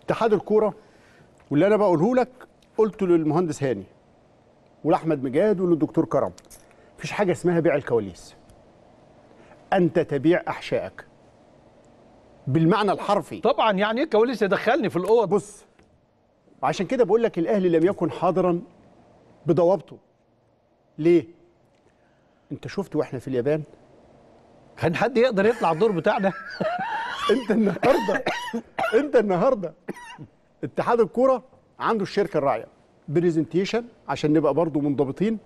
اتحاد الكوره واللي انا بقوله لك قلته للمهندس هاني ولاحمد مجاد وللدكتور كرم مفيش حاجه اسمها بيع الكواليس انت تبيع احشائك بالمعنى الحرفي طبعا يعني ايه كواليس يدخلني في الاوض بص وعشان كده بقول لك الاهلي لم يكن حاضرا بضوابطه ليه انت شفت واحنا في اليابان كان حد يقدر يطلع الدور بتاعنا انت النهارده انت النهارده اتحاد الكوره عنده الشركه الراعيه برزنتيشن عشان نبقى برضو منضبطين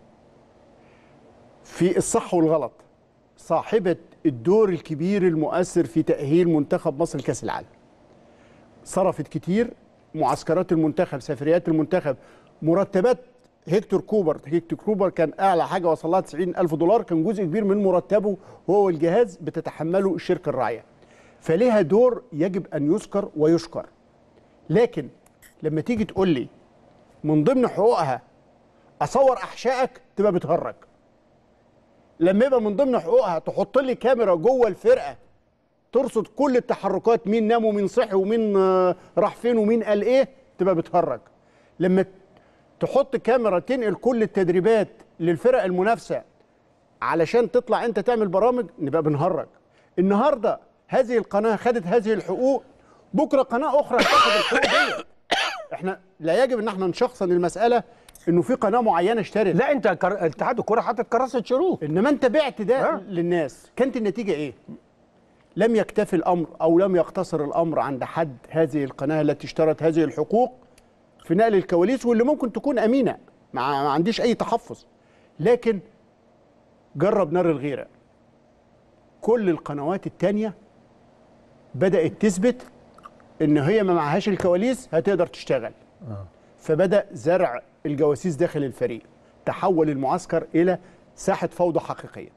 في الصح والغلط صاحبه الدور الكبير المؤثر في تاهيل منتخب مصر لكاس العالم صرفت كتير معسكرات المنتخب سفريات المنتخب مرتبات هيكتور كوبر هيكتور كوبر كان اعلى حاجه وصل لها 90 الف دولار كان جزء كبير من مرتبه هو والجهاز بتتحمله الشركه الراعيه فليها دور يجب ان يذكر ويشكر لكن لما تيجي تقول لي من ضمن حقوقها اصور احشائك تبقى بتهرج لما يبقى من ضمن حقوقها تحط لي كاميرا جوه الفرقه ترصد كل التحركات مين نام ومين صحي ومين آه، راح فين ومين قال ايه تبقى بتهرج لما تحط كاميرا تنقل كل التدريبات للفرق المنافسه علشان تطلع انت تعمل برامج نبقى بنهرج النهارده هذه القناه خدت هذه الحقوق بكره قناه اخرى هتاخد الحقوق دي احنا لا يجب ان احنا نشخصن المساله انه في قناه معينه اشترت لا انت كر... اتحاد الكوره حاطط كراسه شروط انما انت بعت ده آه. للناس كانت النتيجه ايه لم يكتفي الامر او لم يقتصر الامر عند حد هذه القناه التي اشترت هذه الحقوق في نقل الكواليس واللي ممكن تكون امينه ما ما عنديش اي تحفظ لكن جرب نار الغيره كل القنوات التانية بدأت تثبت ان هي ما معهاش الكواليس هتقدر تشتغل فبدأ زرع الجواسيس داخل الفريق تحول المعسكر الى ساحة فوضى حقيقية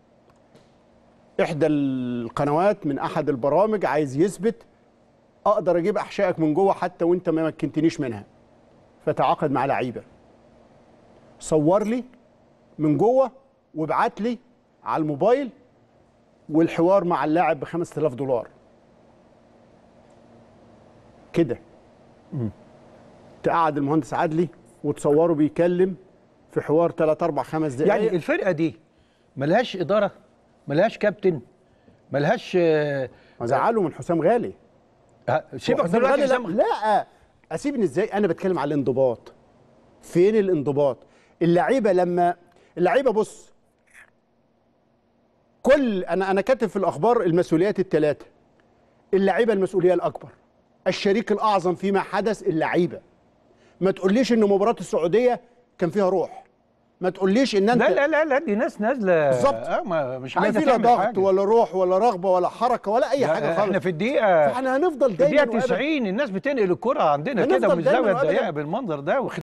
احدى القنوات من احد البرامج عايز يثبت اقدر اجيب احشائك من جوه حتى وانت ما مكنتنيش منها فتعاقد مع لعيبه صور لي من جوه وابعت لي على الموبايل والحوار مع اللاعب ب 5000 دولار كده تقعد المهندس عدلي وتصوره بيكلم في حوار 3 4 5 دقائق يعني الفرقه دي ملهاش اداره ملهاش كابتن ملهاش آه، زعله من حسام غالي آه، سيبك وحسام دلوقتي غالي لا, حسام- لا اسيبني ازاي انا بتكلم على الانضباط فين الانضباط اللعيبه لما اللعيبه بص كل انا انا كاتب في الاخبار المسؤوليات الثلاثه اللعيبه المسؤوليه الاكبر الشريك الاعظم فيما حدث اللعيبه ما تقوليش ان مباراه السعوديه كان فيها روح ما تقوليش ان انت لا لا لا لا دي ناس نازله بالظبط. آه ما مش ما عايزه في لا تعمل ضغط حاجة. ولا روح ولا رغبه ولا حركه ولا اي لا، حاجه خالص احنا في الدقيقه فاحنا هنفضل في دايما الدقيقه وأبداً 90 الناس بتنقل الكره عندنا هنفضل كده من دايماً الزاويه وأبداً. الضيقه بالمنظر ده